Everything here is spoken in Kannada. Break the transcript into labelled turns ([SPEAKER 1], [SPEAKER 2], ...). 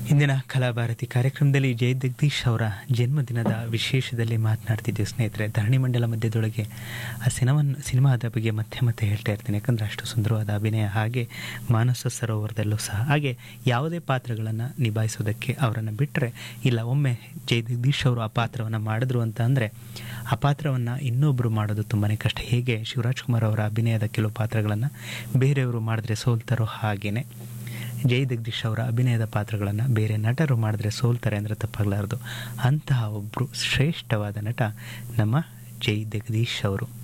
[SPEAKER 1] ಇಂದಿನ ಕಲಾಭಾರತಿ ಕಾರ್ಯಕ್ರಮದಲ್ಲಿ ಜಯ ಜಗದೀಶ್ ಅವರ ಜನ್ಮದಿನದ ವಿಶೇಷದಲ್ಲಿ ಮಾತನಾಡ್ತಿದ್ದೇವೆ ಸ್ನೇಹಿತರೆ ಧರಣಿ ಮಂಡಲ ಮಧ್ಯದೊಳಗೆ ಆ ಸಿನಿಮಾನ ಸಿನಿಮಾದ ಬಗ್ಗೆ ಮತ್ತೆ ಮತ್ತೆ ಹೇಳ್ತಾ ಇರ್ತೀನಿ ಯಾಕಂದರೆ ಅಷ್ಟು ಸುಂದರವಾದ ಅಭಿನಯ ಹಾಗೆ ಮಾನಸ ಸರೋವರದಲ್ಲೂ ಸಹ ಹಾಗೆ ಯಾವುದೇ ಪಾತ್ರಗಳನ್ನು ನಿಭಾಯಿಸೋದಕ್ಕೆ ಅವರನ್ನು ಬಿಟ್ಟರೆ ಇಲ್ಲ ಒಮ್ಮೆ ಜಯ ಜಗದೀಶ್ ಅವರು ಆ ಪಾತ್ರವನ್ನು ಮಾಡಿದ್ರು ಅಂತ ಅಂದರೆ ಆ ಪಾತ್ರವನ್ನು ಇನ್ನೊಬ್ಬರು ಮಾಡೋದು ತುಂಬಾ ಕಷ್ಟ ಹೇಗೆ ಶಿವರಾಜ್ ಕುಮಾರ್ ಅವರ ಅಭಿನಯದ ಕೆಲವು ಪಾತ್ರಗಳನ್ನು ಬೇರೆಯವರು ಮಾಡಿದ್ರೆ ಸೋಲ್ತಾರೋ ಹಾಗೆಯೇ ಜೈ ಜಗದೀಶ್ ಅವರ ಅಭಿನಯದ ಪಾತ್ರಗಳನ್ನು ಬೇರೆ ನಟರು ಮಾಡಿದ್ರೆ ಸೋಲ್ತಾರೆ ಅಂದರೆ ತಪ್ಪಾಗಲಾರದು ಅಂತಹ ಒಬ್ಬರು ಶ್ರೇಷ್ಠವಾದ ನಟ ನಮ್ಮ ಜೈ ಜಗದೀಶ್ ಅವರು